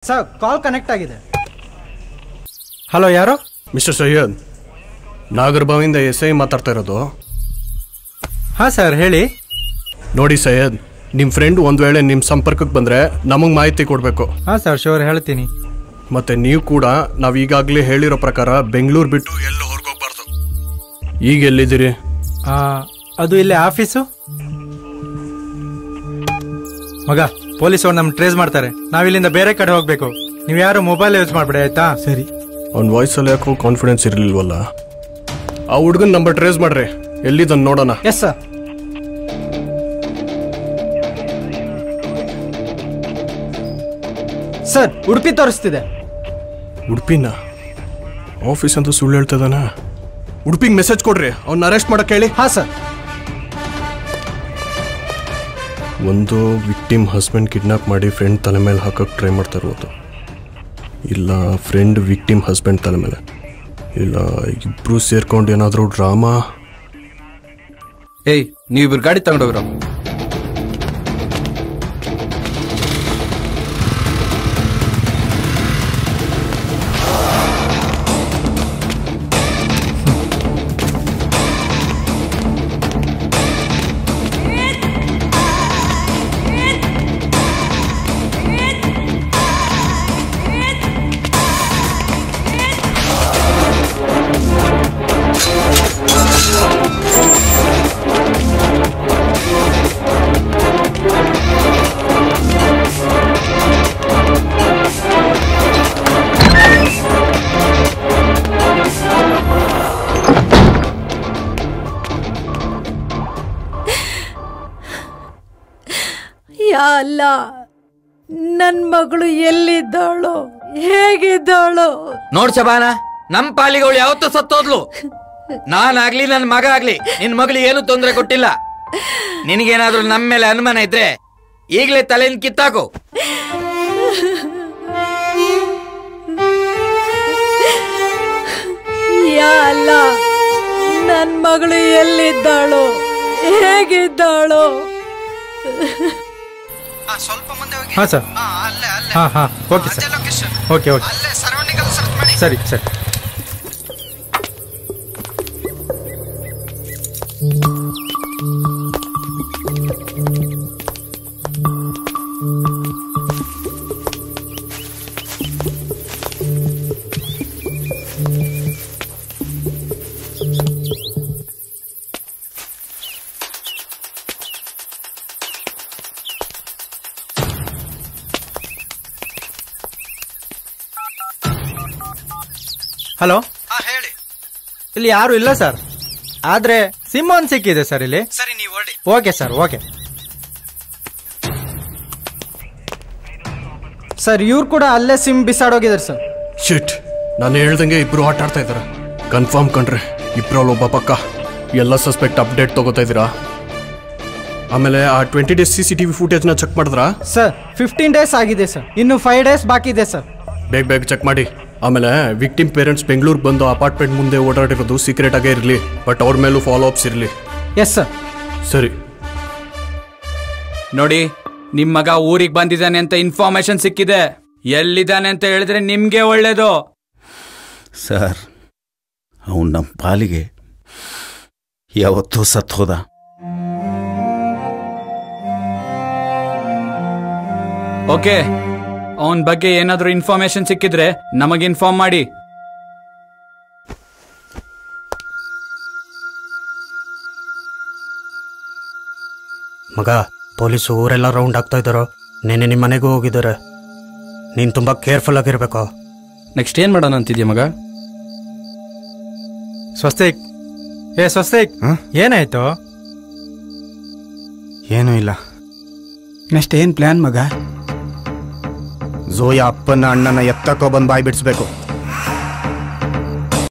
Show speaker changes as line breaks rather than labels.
sir call connect ಆಗಿದೆ hello ಯಾರು
mister Syed ನಾಗರ್ಬಾವಿಂದ ಎಸ್ ಐ ಮಾತಾಡ್ತಾ ಇರೋದು
ಹಾಂ ಸರ್ ಹೇಳಿ
ನೋಡಿ ಸೈಯದ್ ನಿಮ್ಮ ಫ್ರೆಂಡ್ ಒಂದು ವೇಳೆ ನಿಮ್ಮ ಸಂಪರ್ಕಕ್ಕೆ ಬಂದರೆ ನಮಗೆ ಮಾಹಿತಿ ಕೊಡಬೇಕು
ಹಾಂ ಸರ್ ಶೋರ್ ಹೇಳ್ತೀನಿ
ಮತ್ತು ನೀವು ಕೂಡ ನಾವು ಈಗಾಗಲೇ ಹೇಳಿರೋ ಪ್ರಕಾರ ಬೆಂಗಳೂರು ಬಿಟ್ಟು ಎಲ್ಲೂ ಹೊರಗೋಗ್ಬಾರ್ದು ಈಗ ಎಲ್ಲಿದ್ದೀರಿ
ಆ, ಅದು ಇಲ್ಲೇ ಆಫೀಸು ಮಗ ಪೊಲೀಸ್ ಅವ್ರು ನಮ್ಗೆ ಟ್ರೇಸ್ ಮಾಡ್ತಾರೆ ನಾವ್ ಇಲ್ಲಿಂದ ಬೇರೆ ಕಡೆ ಹೋಗ್ಬೇಕು ನೀವು ಯಾರು ಮೊಬೈಲ್ ಯೂಸ್ ಮಾಡ್ಬೇಡಿ ಆಯ್ತಾ ಸರಿ
ಅವ್ನ ವಾಯ್ಸಲ್ಲಿ ಯಾಕೋ ಕಾನ್ಫಿಡೆನ್ಸ್ ಇರಲಿಲ್ವಲ್ಲ ಆ ಹುಡುಗನ ನಂಬರ್ ಟ್ರೇಸ್ ಮಾಡ್ರಿ ಎಲ್ಲಿದ್ದನ್ನು ನೋಡೋಣ
ಎಸ್ ಸರ್ ಸರ್ ಉಡುಪಿ ತೋರಿಸ್ತಿದೆ
ಉಡುಪಿನ ಆಫೀಸ್ ಅಂತ ಸುಳ್ಳು ಹೇಳ್ತದಾನ ಉಡುಪಿಗೆ ಮೆಸೇಜ್ ಕೊಡ್ರಿ ಅವ್ನ ಅರೆಸ್ಟ್ ಮಾಡಕ್ಕೆ ಹೇಳಿ
ಹಾಂ ಸರ್
ಒಂದು ವಿಕ್ಟಿಮ್ ಹಸ್ಬೆಂಡ್ ಕಿಡ್ನಾಪ್ ಮಾಡಿ ಫ್ರೆಂಡ್ ತಲೆ ಮೇಲೆ ಹಾಕಕ್ಕೆ ಟ್ರೈ ಮಾಡ್ತಾ ಇರ್ಬೋದು ಇಲ್ಲ ಫ್ರೆಂಡ್ ವಿಕ್ಟಿಮ್ ಹಸ್ಬೆಂಡ್ ತಲೆ ಮೇಲೆ ಇಲ್ಲ ಇಬ್ರು ಸೇರ್ಕೊಂಡು ಏನಾದರೂ ಡ್ರಾಮಾ
ಏಯ್ ನೀವಿಬ್ರು ಗಾಡಿ ತಗೊಂಡೋಗ್ರು
ಯಾ ಅಲ್ಲ ನನ್ ಮಗಳು ಎಲ್ಲಿದ್ದಾಳೋ ಹೇಗಿದ್ದಾಳೋ
ನೋಡ್ ಶಬಾನ ನಮ್ ಪಾಲಿಗೆ ಅವಳು ಯಾವತ್ತೂ ಸತ್ತೋದ್ಲು ನಾನಾಗ್ಲಿ ನನ್ ಮಗ ಆಗ್ಲಿ ನಿನ್ ಮಗಳಿಗೆ ಏನು ತೊಂದರೆ ಕೊಟ್ಟಿಲ್ಲ ನಿನಗೇನಾದ್ರೂ ನಮ್ ಮೇಲೆ ಅನುಮಾನ ಇದ್ರೆ ಈಗ್ಲೇ ತಲೆಯಿಂದ ಕಿತ್ತಾಕು
ಯಾ ಅಲ್ಲ ನನ್ ಮಗಳು ಎಲ್ಲಿದ್ದಾಳೋ ಹೇಗಿದ್ದಾಳೋ
ಹಾಂ ಸರ್ ಹಾಂ ಹಾಂ ಓಕೆ ಸರ್ ಓಕೆ ಓಕೆ ಸರಿ ಸರಿ ಹಲೋ
ಹೇಳಿ
ಇಲ್ಲಿ ಯಾರು ಇಲ್ಲ ಸರ್ ಆದ್ರೆ ಸಿಮ್ ಒಂದು ಸಿಕ್ಕಿದೆ ಸರ್ ಇಲ್ಲಿ
ಸರಿ ನೀವು ಹೊರಡಿ
ಓಕೆ ಸರ್ ಓಕೆ ಸರ್ ಇವ್ರು ಕೂಡ ಅಲ್ಲೇ ಸಿಮ್ ಬಿಸಾಡೋಗಿದ್ದಾರೆ ಸರ್
ಶಿಟ್ ನಾನು ಹೇಳ್ದಂಗೆ ಇಬ್ರು ಆಟ ಆಡ್ತಾ ಇದ್ದಾರೆ ಕನ್ಫರ್ಮ್ ಕಣ್ರಿ ಇಬ್ರಲ್ಲಿ ಒಬ್ಬ ಪಕ್ಕ ಎಲ್ಲ ಸಸ್ಪೆಕ್ಟ್ ಅಪ್ಡೇಟ್ ತಗೋತಾ ಇದ್ದೀರಾ ಆಮೇಲೆ ಆ twenty days C C T V ಫುಟೇಜ್ನ ಚೆಕ್ ಮಾಡಿದ್ರಾ
ಸರ್ ಫಿಫ್ಟೀನ್ ಡೇಸ್ ಆಗಿದೆ ಸರ್ ಇನ್ನು ಫೈವ್ ಡೇಸ್ ಬಾಕಿ ಇದೆ ಸರ್
ಬೇಗ ಬೇಗ ಚೆಕ್ ಮಾಡಿ ಆಮೇಲೆ ವಿಕ್ಟಿಮ್ ಪೇರೆಂಟ್ಸ್ ಬೆಂಗಳೂರು ಬಂದು ಅಪಾರ್ಟ್ಮೆಂಟ್ ಮುಂದೆ ಓಡಾಡಿರೋದು ಸೀಕ್ರೆಟ್ ಆಗೇ ಇರಲಿ ಬಟ್ ಅವ್ರ ಮೇಲೂ ಫಾಲೋ ಅಪ್ಸ್ ಇರಲಿ
ಎಸ್ ಸರ್
ಸರಿ
ನೋಡಿ ನಿಮ್ ಮಗ ಊರಿಗೆ ಬಂದಿದ್ದಾನೆ ಅಂತ ಇನ್ಫಾರ್ಮೇಶನ್ ಸಿಕ್ಕಿದೆ ಎಲ್ಲಿದ್ದಾನೆ ಅಂತ ಹೇಳಿದ್ರೆ ನಿಮ್ಗೆ ಒಳ್ಳೇದು
ಸರ್ ಅವನು ನಮ್ಮ ಪಾಲಿಗೆ ಯಾವತ್ತೂ ಸತ್ ಹೋದ
ಓಕೆ ಅವನ್ ಬಗ್ಗೆ ಏನಾದ್ರೂ ಇನ್ಫಾರ್ಮೇಶನ್ ಸಿಕ್ಕಿದ್ರೆ ನಮಗೆ ಇನ್ಫಾರ್ಮ್ ಮಾಡಿ
ಮಗ ಪೊಲೀಸು ಊರೆಲ್ಲ ರೌಂಡ್ ಆಗ್ತಾ ಇದ್ದಾರೋ ನೆನೆ ನಿಮ್ಮ ಮನೆಗೂ ಹೋಗಿದ್ದಾರೆ ನೀನು ತುಂಬ ಕೇರ್ಫುಲ್ ಆಗಿರ್ಬೇಕು
ನೆಕ್ಸ್ಟ್ ಏನ್ ಮಾಡೋಣ ಅಂತಿದ್ಯಾ ಮಗ
ಸ್ವಸ್ತಿಕ್ ಏ ಸ್ವಸ್ತಿಕ್ ಏನಾಯ್ತು
ಏನೂ ಇಲ್ಲ ನೆಕ್ಸ್ಟ್ ಏನು ಪ್ಲ್ಯಾನ್ ಮಗ ಝೋಯ ಅಪ್ಪನ ಅಣ್ಣನ ಎತ್ತಕ್ಕೋ ಬಂದು ಬಾಯಿ ಬಿಡಿಸ್ಬೇಕು